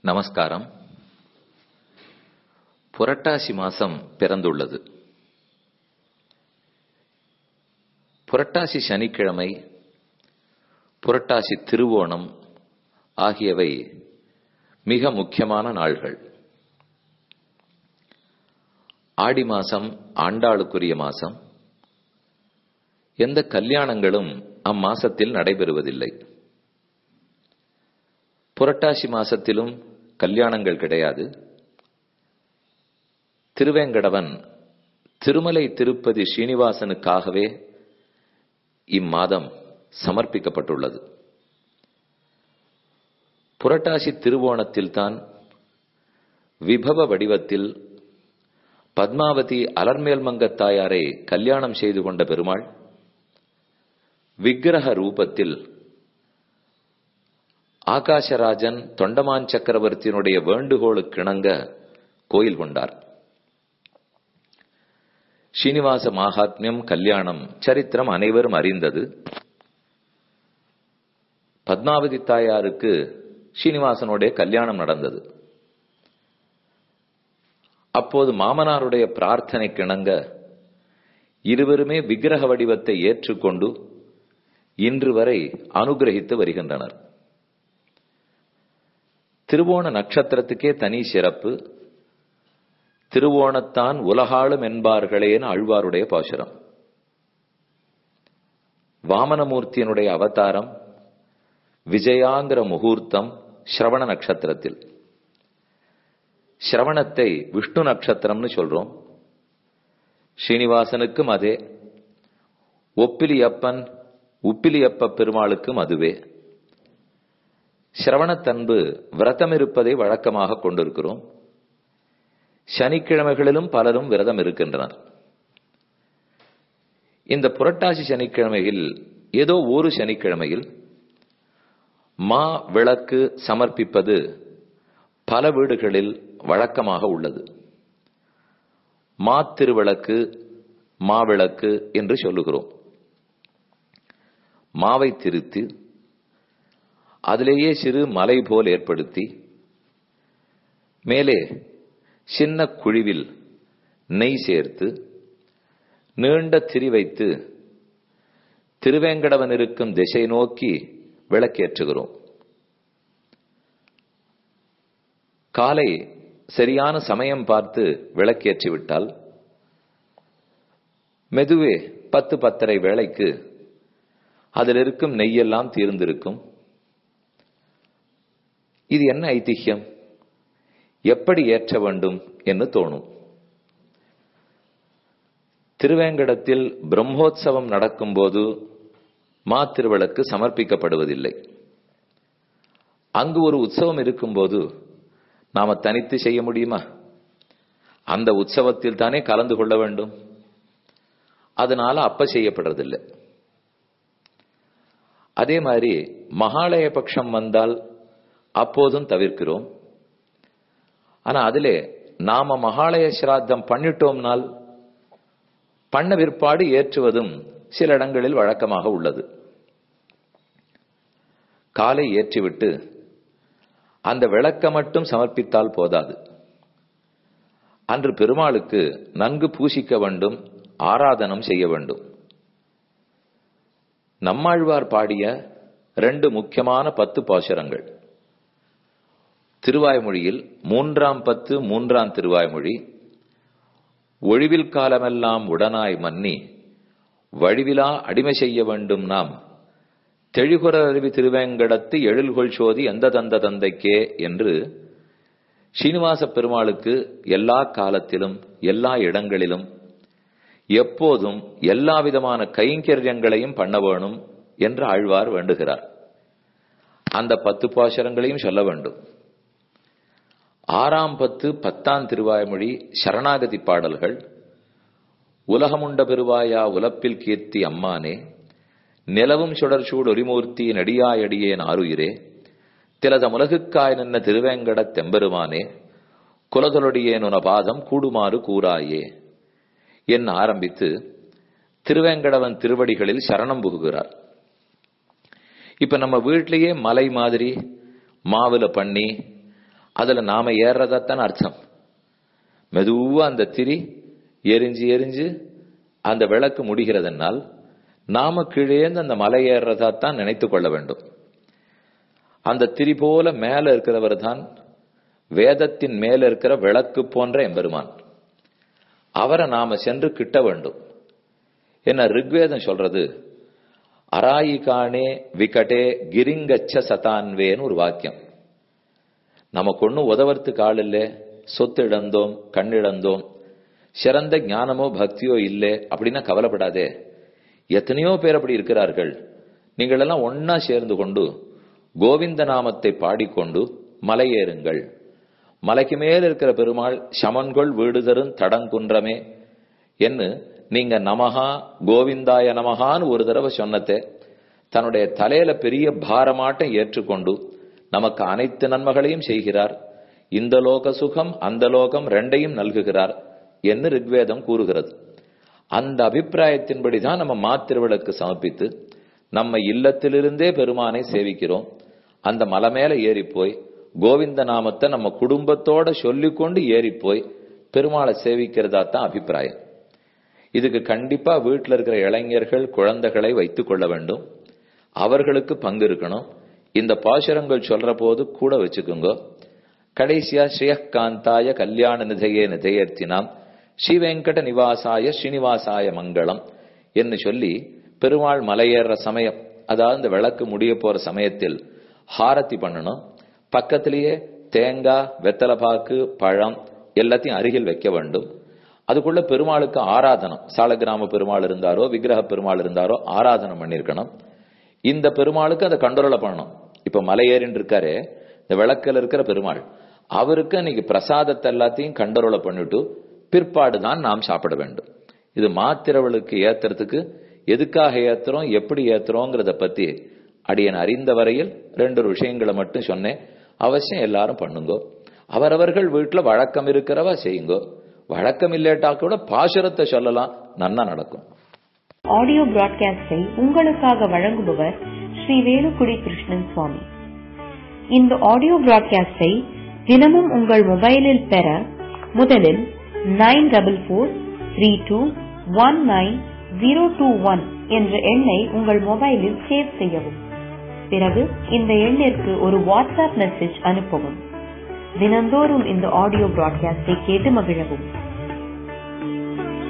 நமஸ்காரம் புரட்டாசி மாசம் பிறந்துள்ளது புரட்டாசி சனிக்கிழமை புரட்டாசி திருவோணம் ஆகியவை மிக முக்கியமான நாள்கள் ஆடி மாசம் ஆண்டாளுக்குரிய மாசம் எந்த கல்யாணங்களும் அம்மாசத்தில் நடைபெறுவதில்லை புரட்டாசி மாசத்திலும் கல்யாணங்கள் கிடையாது திருவேங்கடவன் திருமலை திருப்பதி ஸ்ரீனிவாசனுக்காகவே இம்மாதம் சமர்ப்பிக்கப்பட்டுள்ளது புரட்டாசி திருவோணத்தில்தான் விபவ வடிவத்தில் பத்மாவதி அலர்மேல்மங்கத் தாயாரை கல்யாணம் செய்து கொண்ட பெருமாள் விக்கிரக ரூபத்தில் ஆகாசராஜன் தொண்டமான் சக்கரவர்த்தியினுடைய வேண்டுகோளுக்கிணங்க கோயில் கொண்டார் ஸ்ரீனிவாச மாகாத்மியம் கல்யாணம் சரித்திரம் அனைவரும் அறிந்தது பத்மாவதி தாயாருக்கு ஸ்ரீனிவாசனுடைய கல்யாணம் நடந்தது அப்போது மாமனாருடைய பிரார்த்தனை கிணங்க இருவருமே விக்கிரக வடிவத்தை ஏற்றுக்கொண்டு இன்று வரை அனுகிரகித்து வருகின்றனர் திருவோண நட்சத்திரத்துக்கே தனி சிறப்பு திருவோணத்தான் உலகாளும் என்பார்களேன்னு அழ்வாருடைய பாசுரம் வாமனமூர்த்தியினுடைய அவதாரம் விஜயாங்கிற முகூர்த்தம் ஸ்ரவண நட்சத்திரத்தில் ஸ்ரவணத்தை விஷ்ணு நட்சத்திரம்னு சொல்றோம் ஸ்ரீனிவாசனுக்கும் அதே ஒப்பிலியப்பன் உப்பிலியப்ப பெருமாளுக்கும் அதுவே சிரவணத்தன்பு விரதம் இருப்பதை வழக்கமாக கொண்டிருக்கிறோம் சனிக்கிழமைகளிலும் பலரும் விரதம் இருக்கின்றனர் இந்த புரட்டாசி சனிக்கிழமையில் ஏதோ ஒரு சனிக்கிழமையில் மா விளக்கு சமர்ப்பிப்பது பல வீடுகளில் வழக்கமாக உள்ளது மா திருவிளக்கு மாவிளக்கு என்று சொல்லுகிறோம் மாவை திருத்தி அதிலேயே சிறு மலை போல் ஏற்படுத்தி மேலே சின்ன குழிவில் நெய் சேர்த்து நீண்ட திரி வைத்து திருவேங்கடவன் இருக்கும் திசை நோக்கி விளக்கேற்றுகிறோம் காலை சரியான சமயம் பார்த்து விளக்கேற்றி விட்டால் மெதுவே பத்து பத்தரை வேளைக்கு அதில் இருக்கும் நெய்யெல்லாம் தீர்ந்திருக்கும் இது என்ன ஐதிஹ்யம் எப்படி ஏற்ற வேண்டும் என்று தோணும் திருவேங்கடத்தில் பிரம்மோத்சவம் நடக்கும்போது மா திருவிளக்கு சமர்ப்பிக்கப்படுவதில்லை அங்கு ஒரு உற்சவம் இருக்கும்போது நாம தனித்து செய்ய முடியுமா அந்த உற்சவத்தில் தானே கலந்து கொள்ள வேண்டும் அதனால அப்ப செய்யப்படுறதில்லை அதே மாதிரி மகாலய பட்சம் வந்தால் அப்போதும் தவிர்க்கிறோம் ஆனா அதிலே நாம மகாலய சிராத்தம் பண்ணிட்டோம்னால் பண்ண விற்பாடு ஏற்றுவதும் சில இடங்களில் வழக்கமாக உள்ளது காலை ஏற்றிவிட்டு அந்த விளக்க மட்டும் சமர்ப்பித்தால் போதாது அன்று பெருமாளுக்கு நன்கு பூசிக்க வேண்டும் ஆராதனம் செய்ய வேண்டும் நம்மாழ்வார் பாடிய ரெண்டு முக்கியமான பத்து பாசுரங்கள் திருவாய்மொழியில் மூன்றாம் பத்து மூன்றாம் திருவாய்மொழி ஒழிவில் காலமெல்லாம் உடனாய் மன்னி வழிவிலா அடிமை செய்ய வேண்டும் நாம் தெழிகுற அருவி திருவேங்கடத்து எழில்கொள் சோதி எந்த தந்த தந்தைக்கே என்று ஸ்ரீனிவாச பெருமாளுக்கு எல்லா காலத்திலும் எல்லா இடங்களிலும் எப்போதும் எல்லா விதமான கைங்கரியங்களையும் பண்ண வேணும் என்று ஆழ்வார் வேண்டுகிறார் அந்த பத்து பாசுரங்களையும் சொல்ல வேண்டும் ஆறாம் பத்து பத்தாம் திருவாய்மொழி சரணாகதி பாடல்கள் உலகமுண்ட பெருவாயா உலப்பில் கீர்த்தி அம்மானே நிலவும் சுடர்சூடு ஒரிமூர்த்தி நடியாயடியேன் ஆறுயிரே திலத முலகுக்காய் நின்ன திருவேங்கட தெம்பெருமானே குலதொலடியேன் உன பாதம் கூடுமாறு கூறாயே என் ஆரம்பித்து திருவேங்கடவன் திருவடிகளில் சரணம் புகுகிறார் இப்ப நம்ம வீட்டிலேயே மலை மாதிரி மாவுல பண்ணி அதுல நாம ஏறதாத்தான் அர்த்தம் மெதுவா அந்த திரி எரிஞ்சு எரிஞ்சு அந்த விளக்கு முடிகிறதுனால் நாம கீழேந்து அந்த மலை ஏறுறதாத்தான் நினைத்து கொள்ள வேண்டும் அந்த திரி போல மேல இருக்கிறவர் தான் வேதத்தின் மேல இருக்கிற விளக்கு போன்ற எம்பெருமான் அவரை நாம சென்று கிட்ட வேண்டும் என்ன ரிக்வேதம் சொல்றது அராயிகானே விகடே கிரிங்கச்ச சதான்வேன்னு ஒரு வாக்கியம் நமக்கு ஒன்னும் உதவறதுக்கு ஆள் இல்லை சொத்து இழந்தோம் கண்ணிழந்தோம் சிறந்த ஞானமோ பக்தியோ இல்லை அப்படின்னா கவலைப்படாதே எத்தனையோ பேர் அப்படி இருக்கிறார்கள் நீங்கள் எல்லாம் ஒன்னா சேர்ந்து கொண்டு கோவிந்த நாமத்தை பாடிக்கொண்டு மலையேறுங்கள் மலைக்கு மேல் இருக்கிற பெருமாள் சமன்கொள் வீடுதரும் தடங்குன்றமே என்று நீங்க நமஹா கோவிந்தாய நமகான்னு ஒரு தடவை சொன்னதே தன்னுடைய தலையில பெரிய பாரமாட்டம் ஏற்றுக்கொண்டு நமக்கு அனைத்து நன்மைகளையும் செய்கிறார் இந்த லோக சுகம் அந்த லோகம் ரெண்டையும் நல்குகிறார் என்று ரிக்வேதம் கூறுகிறது அந்த அபிப்பிராயத்தின்படி தான் நம்ம மாத்திருவிளக்கு சமர்ப்பித்து நம்ம இல்லத்திலிருந்தே பெருமானை சேவிக்கிறோம் அந்த மலை மேல ஏறி போய் கோவிந்த நாமத்தை நம்ம குடும்பத்தோட சொல்லிக்கொண்டு ஏறி போய் பெருமாளை சேவிக்கிறதா தான் அபிப்பிராயம் இதுக்கு கண்டிப்பா வீட்டில் இருக்கிற இளைஞர்கள் குழந்தைகளை வைத்துக் கொள்ள வேண்டும் அவர்களுக்கு பங்கு இருக்கணும் இந்த பாசுரங்கள் சொல்ற போது கூட வச்சுக்கோங்க கடைசியா ஸ்ரீயகாந்தாய கல்யாண நிதையே நிதையர்த்தினாம் ஸ்ரீ வெங்கட நிவாசாய ஸ்ரீனிவாசாய மங்களம் என்று சொல்லி பெருமாள் மலையேற சமயம் அதாவது இந்த விளக்கு முடிய போற சமயத்தில் ஹாரத்தி பண்ணணும் பக்கத்திலேயே தேங்காய் வெத்தலைப்பாக்கு பழம் எல்லாத்தையும் அருகில் வைக்க வேண்டும் அதுக்குள்ள பெருமாளுக்கு ஆராதனம் சாலகிராம பெருமாள் இருந்தாரோ விக்கிரக பெருமாள் இருந்தாரோ ஆராதனம் பண்ணிருக்கணும் இந்த பெருமாளுக்கு அதை கண்ட்ரோல பண்ணணும் இப்ப மலையேறின்னு இருக்காரு இந்த விளக்கில் இருக்கிற பெருமாள் அவருக்கு அன்னைக்கு பிரசாதத்தை எல்லாத்தையும் கண்டரோல பண்ணிட்டு பிற்பாடு தான் நாம் சாப்பிட வேண்டும் இது மாத்திரவளுக்கு ஏத்துறதுக்கு எதுக்காக ஏத்துறோம் எப்படி ஏத்துறோங்கிறத பத்தி அடியன் அறிந்த வரையில் ரெண்டு விஷயங்களை மட்டும் சொன்னேன் அவசியம் எல்லாரும் பண்ணுங்க அவரவர்கள் வீட்டுல வழக்கம் இருக்கிறவா செய்யுங்க வழக்கம் இல்லேட்டா கூட பாசுரத்தை சொல்லலாம் நன்னா நடக்கும் ஆடியோ பிராட்காஸ்டை உங்களுக்காக வழங்குபவர் ஸ்ரீ வேலுக்குடி கிருஷ்ணன் சுவாமி இந்த ஆடியோ பிராட்காஸ்டை தினமும் உங்கள் மொபைலில் பெற முதலில் nine double four three two one nine zero two one என்ற எண்ணை உங்கள் மொபைலில் சேவ் செய்யவும் பிறகு இந்த எண்ணிற்கு ஒரு வாட்ஸ்அப் மெசேஜ் அனுப்பவும் தினந்தோறும் இந்த ஆடியோ பிராட்காஸ்டை கேட்டு மகிழவும்